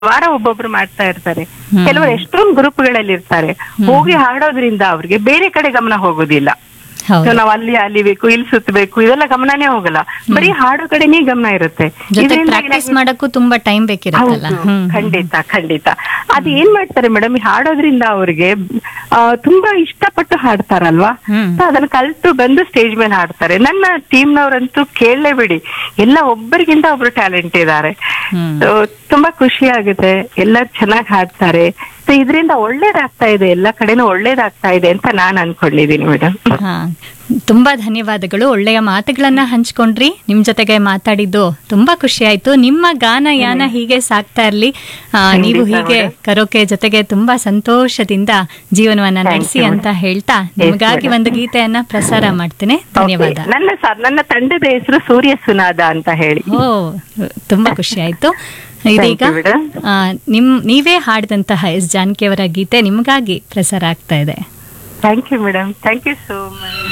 ವಾರ ಒಬ್ಬೊಬ್ರು ಮಾಡ್ತಾ ಇರ್ತಾರೆ ಹ್ಮ್. ಕೆಲವರು ಎಷ್ಟೊಂದು ಗ್ರೂಪ್ಗಳಲ್ಲಿ ಇರ್ತಾರೆ ಹೋಗಿ ಹಾಡೋದ್ರಿಂದ ಅವ್ರಿಗೆ ಬೇರೆ ಕಡೆ ಗಮನ ಹೋಗೋದಿಲ್ಲ ಹೌದು So ನಾವ್ ಅಲ್ಲಿ ಅಲಿಬೇಕು ಇಲ್ಲಿ ಸುತ್ತಬೇಕು ಇದೆಲ್ಲ ಗಮನನೇ ಹೋಗಲ್ಲ ಬರೀ ಹಾಡೋ ಕಡೆನೇ ಗಮನ ಇರುತ್ತೆ ಜೊತೆ ಇದ್ರಿಂದಾಗಿ ಪ್ರಾಕ್ಟೀಸ್ ನಮ್ಗೆ- ಮಾಡಕ್ಕೂ ತುಂಬಾ ಟೈಮ್ ಬೇಕಿರತ್ತಲ್ಲ ಹೌದು, ಹ್ಮ್ ಖಂಡಿತ ಖಂಡಿತ ಅದು ಏನ್ ಮಾಡ್ತಾರೆ ಮೇಡಮ್ ಹಾಡೋದ್ರಿಂದ ಅವ್ರಿಗೆ ಆ, ತುಂಬಾ ಇಷ್ಟಪಟ್ಟು ಹಾಡ್ತಾರಲ್ವಾ ಹ್ಮ್. So ಅದನ್ನ ಕಲ್ತು ಬಂದು ಸ್ಟೇಜ್ ಮೇಲೆ ಹಾಡ್ತಾರೆ ನನ್ನ ಟೀಮ್ನವರಂತೂ ಕೇಳಲೇಬೇಡಿ ಎಲ್ಲ ಒಬ್ಬರಿಗಿಂತ ಒಬ್ರು ಟ್ಯಾಲೆಂಟ್ ಇದ್ದಾರೆ ಹ್ಮ್. So ತುಂಬಾ ಖುಷಿ ಆಗುತ್ತೆ ಎಲ್ಲರೂ ಚೆನ್ನಾಗಿ ಹಾಡ್ತಾರೆ ಸೊ ಇದರಿಂದ ಒಳ್ಳೇದಾಗ್ತಾ ಇದೆ ಎಲ್ಲ ಕಡೆನೂ ಒಳ್ಳೇದಾಗ್ತಾ ಇದೆ ಅಂತ ನಾನ್ ಅನ್ಕೊಂಡಿದೀನಿ ಮೇಡಮ್ ಹಾ ತುಂಬಾ ಧನ್ಯವಾದಗಳು ಒಳ್ಳೆಯ ಮಾತುಗಳನ್ನ ಹಂಚ್ಕೊಂಡ್ರಿ ನಿಮ್ ಜೊತೆಗೆ ಮಾತಾಡಿದ್ದು ತುಂಬಾ ಖುಷಿ ಆಯ್ತು ನಿಮ್ಮ ಗಾನ ಯಾನ ಹೀಗೆ ಸಾಕ್ತಾ ಇರ್ಲಿ ಆ, ನೀವು ಖಂಡಿತ ಹೀಗೆ madam. ಕರೋಕೆ ಜೊತೆಗೆ ತುಂಬಾ ಸಂತೋಷದಿಂದ ಜೀವನವನ್ನ Thank ನಡೆಸಿ you, ಅಂತ madam. ಹೇಳ್ತಾ Yes, ನಿಮಗಾಗಿ madam. ಒಂದು ಗೀತೆಯನ್ನ ಪ್ರಸಾರ ಮಾಡ್ತೇನೆ ಧನ್ಯವಾದ Okay. ನನ್ನ ಸರ್ ನನ್ನ ತಂಡದ ಹೆಸರು ಸೂರ್ಯ ಸುನಾದ ಅಂತ ಹೇಳಿ ಓ ತುಂಬಾ ಖುಷಿ ಆಯ್ತು ಇದೀಗ you, madam. ಆ, ನಿಮ್ ನೀವೇ ಹಾಡಿದಂತಹ ಎಸ್ ಜಾನಕಿ ಅವರ ಗೀತೆ ನಿಮಗಾಗಿ ಪ್ರಸಾರ ಆಗ್ತಾ ಇದೆ thank you madam thank you so much